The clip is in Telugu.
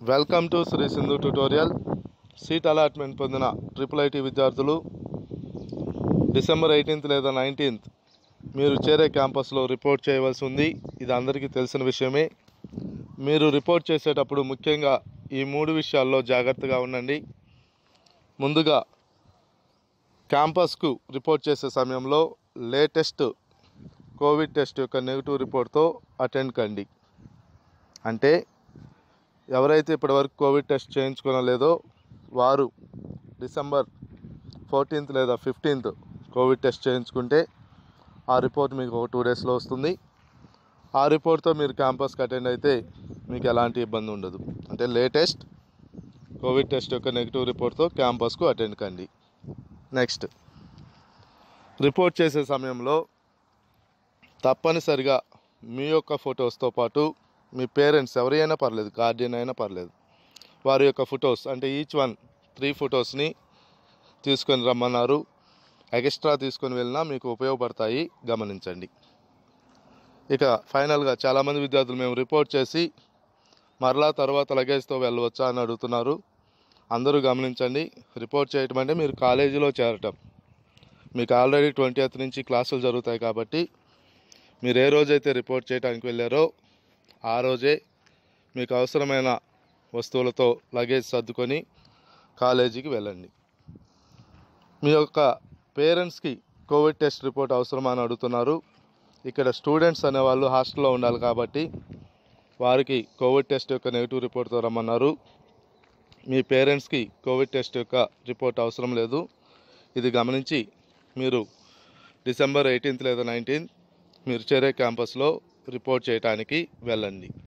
welcome to Shri Sindhu tutorial seat allotment పొందిన ట్రిపుల్ ఐటీ విద్యార్థులు డిసెంబర్ ఎయిటీన్త్ లేదా నైన్టీన్త్ మీరు చేరే క్యాంపస్లో రిపోర్ట్ చేయవలసి ఉంది ఇది అందరికీ తెలిసిన విషయమే మీరు రిపోర్ట్ చేసేటప్పుడు ముఖ్యంగా ఈ మూడు విషయాల్లో జాగ్రత్తగా ఉండండి ముందుగా క్యాంపస్కు రిపోర్ట్ చేసే సమయంలో లేటెస్ట్ కోవిడ్ టెస్ట్ యొక్క నెగిటివ్ రిపోర్ట్తో అటెండ్ కండి అంటే ఎవరైతే ఇప్పటివరకు కోవిడ్ టెస్ట్ చేయించుకోనలేదో వారు డిసెంబర్ ఫోర్టీన్త్ లేదా ఫిఫ్టీన్త్ కోవిడ్ టెస్ట్ చేయించుకుంటే ఆ రిపోర్ట్ మీకు ఒక టూ డేస్లో వస్తుంది ఆ రిపోర్ట్తో మీరు క్యాంపస్కి అటెండ్ అయితే మీకు ఎలాంటి ఇబ్బంది ఉండదు అంటే లేటెస్ట్ కోవిడ్ టెస్ట్ యొక్క నెగిటివ్ రిపోర్ట్తో క్యాంపస్కు అటెండ్ కండి నెక్స్ట్ రిపోర్ట్ చేసే సమయంలో తప్పనిసరిగా మీ యొక్క ఫొటోస్తో పాటు మీ పేరెంట్స్ ఎవరైనా పర్లేదు గార్డియన్ అయినా పర్లేదు వారి యొక్క ఫొటోస్ అంటే ఈచ్ వన్ త్రీ ఫొటోస్ని తీసుకొని రమ్మన్నారు ఎక్స్ట్రా తీసుకొని వెళ్ళినా మీకు ఉపయోగపడతాయి గమనించండి ఇక ఫైనల్గా చాలామంది విద్యార్థులు మేము రిపోర్ట్ చేసి మరలా తర్వాత లగేజ్తో వెళ్ళవచ్చా అని అడుగుతున్నారు అందరూ గమనించండి రిపోర్ట్ చేయటం అంటే మీరు కాలేజీలో చేరటం మీకు ఆల్రెడీ ట్వంటీ నుంచి క్లాసులు జరుగుతాయి కాబట్టి మీరు ఏ రోజైతే రిపోర్ట్ చేయడానికి వెళ్ళారో ఆ రోజే మీకు అవసరమైన వస్తువులతో లగేజ్ సర్దుకొని కాలేజీకి వెళ్ళండి మీ యొక్క పేరెంట్స్కి కోవిడ్ టెస్ట్ రిపోర్ట్ అవసరమా అని అడుగుతున్నారు ఇక్కడ స్టూడెంట్స్ అనేవాళ్ళు హాస్టల్లో ఉండాలి కాబట్టి వారికి కోవిడ్ టెస్ట్ యొక్క నెగిటివ్ రిపోర్ట్తో రమ్మన్నారు మీ పేరెంట్స్కి కోవిడ్ టెస్ట్ యొక్క రిపోర్ట్ అవసరం లేదు ఇది గమనించి మీరు డిసెంబర్ ఎయిటీన్త్ లేదా నైన్టీన్త్ మీరు చేరే క్యాంపస్లో రిపోర్ట్ చేయడానికి వెళ్ళండి